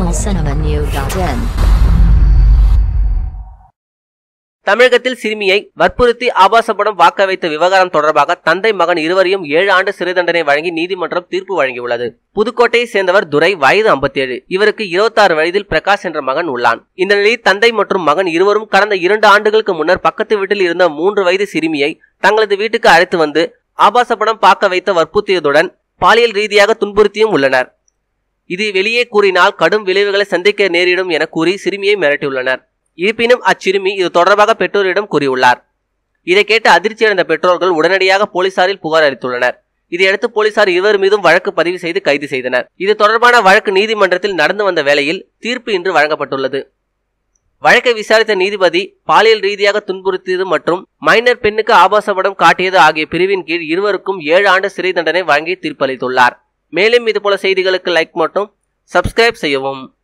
tamilcinemanew.in தமிழகத்தில் சிறுமியை வற்புறுத்தி ஆபாச படம் வாக்க வைத்த விவகாரம் தொடர்பாக தந்தை மகன் இருவரையும் ஏழு ஆண்டு சிறை தண்டனை வழங்கி நீதிமன்றம் தீர்ப்பு வழங்கியுள்ளது புதுக்கோட்டையை சேர்ந்தவர் துரை வயது 57 இவருக்கு 26 வயதில் பிரகாஷ் என்ற மகன் உள்ளான் இந்த நிலையில் தந்தை மற்றும் மகன் இருவரும் கடந்த இரண்டு ஆண்டுகளுக்கு முன்னர் பக்கத்து வீட்டில் இருந்த மூன்று வயது சிறுமியை தங்களது வீட்டுக்கு அழைத்து வந்து ஆபாச படம் பார்க்க வைத்த வற்புறுத்தியதுடன் பாலியல் ரீதியாக துன்புறுத்தியும் உள்ளனர் இது வெளியே கூறினால் கடும் விளைவுகளை சந்திக்க நேரிடும் என கூறி சிறுமியை மிரட்டியுள்ளனர் இருப்பினும் அச்சிறுமி இது தொடர்பாக பெற்றோரிடம் கூறியுள்ளார் இதை கேட்டு அதிர்ச்சியடைந்த பெற்றோர்கள் உடனடியாக போலீசாரில் புகார் அளித்துள்ளனர் இதையடுத்து போலீசார் இருவர் மீதும் வழக்கு பதிவு செய்து கைது செய்தனர் இது தொடர்பான வழக்கு நீதிமன்றத்தில் நடந்து வந்த வேளையில் தீர்ப்பு இன்று வழங்கப்பட்டுள்ளது வழக்கை விசாரித்த நீதிபதி பாலியல் ரீதியாக துன்புறுத்தியது மற்றும் மைனர் பெண்ணுக்கு ஆபாச படம் காட்டியது ஆகிய பிரிவின் கீழ் இருவருக்கும் ஏழு ஆண்டு சிறை தண்டனை வழங்கி தீர்ப்பளித்துள்ளார் மேலும் இதுபோல செய்திகளுக்கு லைக் மட்டும் சப்ஸ்கிரைப் செய்யவும்